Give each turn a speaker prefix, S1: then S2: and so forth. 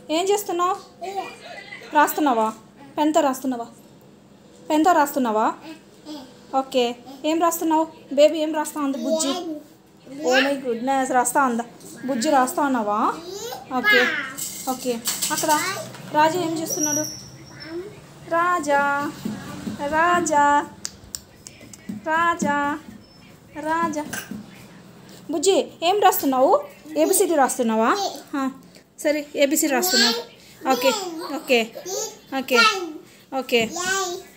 S1: ఏం చేస్తున్నావు రాస్తున్నావా పెన్తో రాస్తున్నావా పెన్తో రాస్తున్నావా ఓకే ఏం రాస్తున్నావు బేబీ ఏం రాస్తా ఉంది బుజ్జి ఓ మై గుడ్నెస్ రాస్తా ఉందా బుజ్జి రాస్తా ఉన్నావా ఓకే ఓకే అక్కడ రాజా ఏం చేస్తున్నాడు రాజా రాజా రాజా రాజా బుజ్జి ఏం రాస్తున్నావు ఏబిసిడి రాస్తున్నావా ఆ, సరే ఏబిసిడి రాస్తున్నావు ఓకే ఓకే ఓకే ఓకే